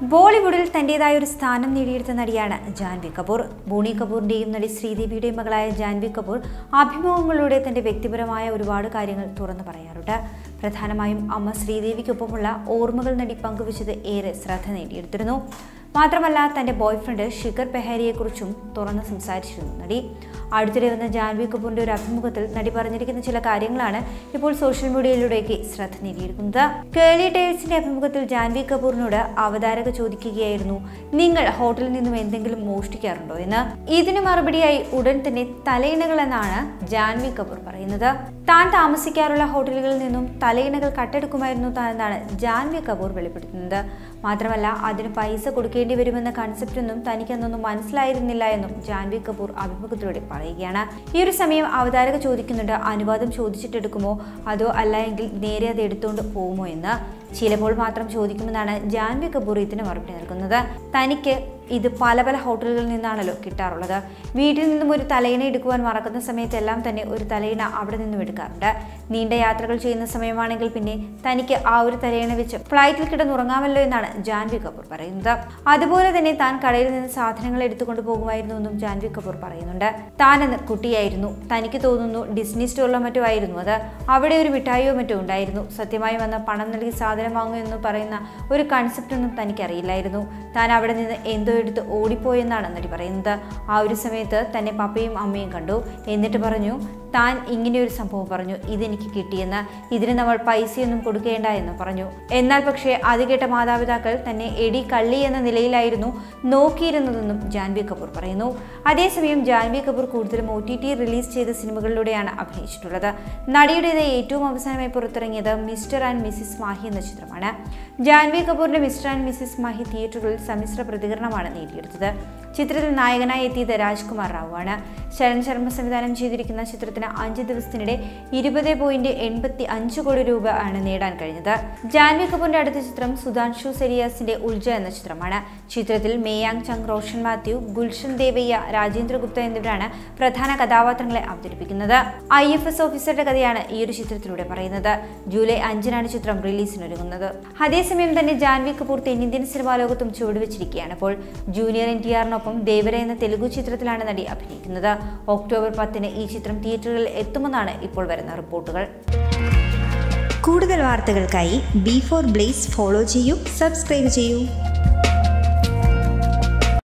ബോളിവുഡിൽ തന്റേതായ ഒരു സ്ഥാനം നേടിയെടുത്ത നടിയാണ് ജാൻവി കപൂർ ബോണി കപൂറിന്റെയും നടി ശ്രീദേവിയുടെയും മകളായ ജാൻവി കപൂർ അഭിമുഖങ്ങളിലൂടെ തന്റെ വ്യക്തിപരമായ ഒരുപാട് കാര്യങ്ങൾ തുറന്നു പറയാറുണ്ട് പ്രധാനമായും അമ്മ ശ്രീദേവിക്കൊപ്പമുള്ള ഓർമ്മകൾ നടി പങ്കുവച്ചത് ഏറെ ശ്രദ്ധ നേടിയെടുത്തിരുന്നു മാത്രമല്ല തന്റെ ബോയ്ഫ്രണ്ട് ശിഖർ പെഹാരിയെക്കുറിച്ചും തുറന്ന് സംസാരിച്ചിരുന്നു നടി അടുത്തിടെ വന്ന ജാൻവി കപൂറിന്റെ ഒരു അഭിമുഖത്തിൽ നടി പറഞ്ഞിരിക്കുന്ന ചില കാര്യങ്ങളാണ് ഇപ്പോൾ സോഷ്യൽ മീഡിയയിലൂടെയൊക്കെ ശ്രദ്ധ നേടിയിരിക്കുന്നത് കേളി ടൈൽസിന്റെ അഭിമുഖത്തിൽ ജാൻവി കപൂറിനോട് അവതാരക ചോദിക്കുകയായിരുന്നു നിങ്ങൾ ഹോട്ടലിൽ നിന്നും എന്തെങ്കിലും മോഷ്ടിക്കാറുണ്ടോ എന്ന് ഇതിന് മറുപടിയായി ഉടൻ തന്നെ തലയിണകൾ എന്നാണ് ജാൻവി കപൂർ പറയുന്നത് താൻ താമസിക്കാറുള്ള ഹോട്ടലുകളിൽ നിന്നും തലയിണകൾ കട്ടെടുക്കുമായിരുന്നു താൻ എന്നാണ് ജാൻവി കപൂർ വെളിപ്പെടുത്തുന്നത് മാത്രമല്ല അതിന് പൈസ കൊടുക്കേണ്ടി വരുമെന്ന കൺസെപ്റ്റ് ഒന്നും തനിക്ക് അന്നൊന്നും മനസ്സിലായിരുന്നില്ല എന്നും ജാൻവി കപൂർ അഭിമുഖത്തിലൂടെ പറയുകയാണ് ഈ ഒരു സമയം അവതാരക ചോദിക്കുന്നുണ്ട് അനുവാദം ചോദിച്ചിട്ടെടുക്കുമോ അതോ അല്ല എങ്കിൽ നേരെ അത് എടുത്തുകൊണ്ട് പോകുമോ എന്ന് ചിലപ്പോൾ മാത്രം ചോദിക്കുമെന്നാണ് ജാൻവി കപൂർ ഇതിന് മറുപടി നൽകുന്നത് തനിക്ക് ഇത് പല പല ഹോട്ടലുകളിൽ നിന്നാണല്ലോ കിട്ടാറുള്ളത് വീട്ടിൽ നിന്നും ഒരു തലയിണ എടുക്കുവാൻ മറക്കുന്ന സമയത്തെല്ലാം തന്നെ ഒരു തലയിണ അവിടെ നിന്നും എടുക്കാറുണ്ട് നീണ്ട യാത്രകൾ ചെയ്യുന്ന സമയമാണെങ്കിൽ പിന്നെ തനിക്ക് ആ ഒരു തലയിണ വെച്ച് ഫ്ലൈറ്റിൽ കിടന്നുറങ്ങാമല്ലോ എന്നാണ് ജാൻവി കപൂർ പറയുന്നത് അതുപോലെ തന്നെ താൻ കടയിൽ നിന്ന് സാധനങ്ങൾ എടുത്തുകൊണ്ട് പോകുമായിരുന്നു എന്നും ജാൻവി കപൂർ പറയുന്നുണ്ട് താൻ എന്ന് കുട്ടിയായിരുന്നു തനിക്ക് തോന്നുന്നു ഡിസ്നി സ്റ്റോറിലോ മറ്റോ ആയിരുന്നു അത് അവിടെ ഒരു മിഠായിയോ മറ്റോ ഉണ്ടായിരുന്നു സത്യമായി വന്ന പണം നൽകി സാധനം വാങ്ങുമെന്ന് പറയുന്ന ഒരു കൺസെപ്റ്റ് ഒന്നും തനിക്കറിയില്ലായിരുന്നു താൻ അവിടെ നിന്ന് എന്തോ എടുത്ത് ഓടിപ്പോയെന്നാണ് നടി പറയുന്നത് ആ ഒരു സമയത്ത് തന്നെ പപ്പയും അമ്മയും കണ്ടു എന്നിട്ട് പറഞ്ഞു താൻ ഇങ്ങനെ ഒരു സംഭവം പറഞ്ഞു ഇതെനിക്ക് കിട്ടിയെന്ന് ഇതിന് നമ്മൾ പൈസയൊന്നും കൊടുക്കേണ്ട എന്ന് പറഞ്ഞു എന്നാൽ പക്ഷേ അത് കേട്ട മാതാപിതാക്കൾ തന്നെ എടി കള്ളി എന്ന നിലയിലായിരുന്നു നോക്കിയിരുന്നതെന്നും ജാൻവി കപൂർ പറയുന്നു അതേസമയം ജാൻവി കപൂർ കൂടുതലും ഒ ടി ടി റിലീസ് ചെയ്ത സിനിമകളിലൂടെയാണ് അഭിനയിച്ചിട്ടുള്ളത് നടിയുടേത് ഏറ്റവും അവസാനമായി പുറത്തിറങ്ങിയത് മിസ്റ്റർ ആൻഡ് മിസ്സിസ് മാഹി എന്ന ചിത്രമാണ് ജാൻവി കപൂറിന്റെ മിസ്റ്റർ ആൻഡ് മിസ്സിസ് മാഹി തിയേറ്ററുകളിൽ സമ്മിശ്ര പ്രതികരണമാണ് നേടിയെടുത്തത് ചിത്രത്തിൽ നായകനായി എത്തിയത് രാജ്കുമാർ റാവു ആണ് ശരൺ ശർമ്മ സംവിധാനം ചെയ്തിരിക്കുന്ന ചിത്രത്തിന് അഞ്ച് ദിവസത്തിനിടെ ഇരുപത് പോയിന്റ് എൺപത്തി അഞ്ച് കോടി രൂപ ആണ് നേടാൻ കഴിഞ്ഞത് ജാൻവി കപൂറിന്റെ അടുത്ത ചിത്രം സുധാൻഷു സെരിയാസിന്റെ ഉൽജ എന്ന ചിത്രമാണ് ചിത്രത്തിൽ മേയാങ് ചങ് റോഷൻ മാത്യു ഗുൽഷൻ ദേവയ്യ രാജേന്ദ്ര ഗുപ്ത എന്നിവരാണ് പ്രധാന കഥാപാത്രങ്ങളെ അവതരിപ്പിക്കുന്നത് ഐ എഫ് എസ് ഓഫീസറുടെ കഥയാണ് ഈ ഒരു ചിത്രത്തിലൂടെ പറയുന്നത് ജൂലൈ അഞ്ചിനാണ് ചിത്രം റിലീസിനൊരുങ്ങുന്നത് അതേസമയം തന്നെ ജാൻവി കപൂർ തെന്നിന്ത്യൻ സിനിമാ ലോകത്തും ചുവടുവെച്ചിരിക്കുകയാണ് ഇപ്പോൾ ജൂനിയർ എൻ ടി ആറിനൊപ്പം ദേവര എന്ന തെലുഗു ചിത്രത്തിലാണ് നടി അഭിനയിക്കുന്നത് ഒക്ടോബർ പത്തിന് ഈ ചിത്രം തിയേറ്ററുകളിൽ എത്തുമെന്നാണ് ഇപ്പോൾ വരുന്ന റിപ്പോർട്ടുകൾ കൂടുതൽ വാർത്തകൾക്കായി ബി ഫോർ ബ്ലേസ് ഫോളോ ചെയ്യൂ സബ്സ്ക്രൈബ് ചെയ്യൂ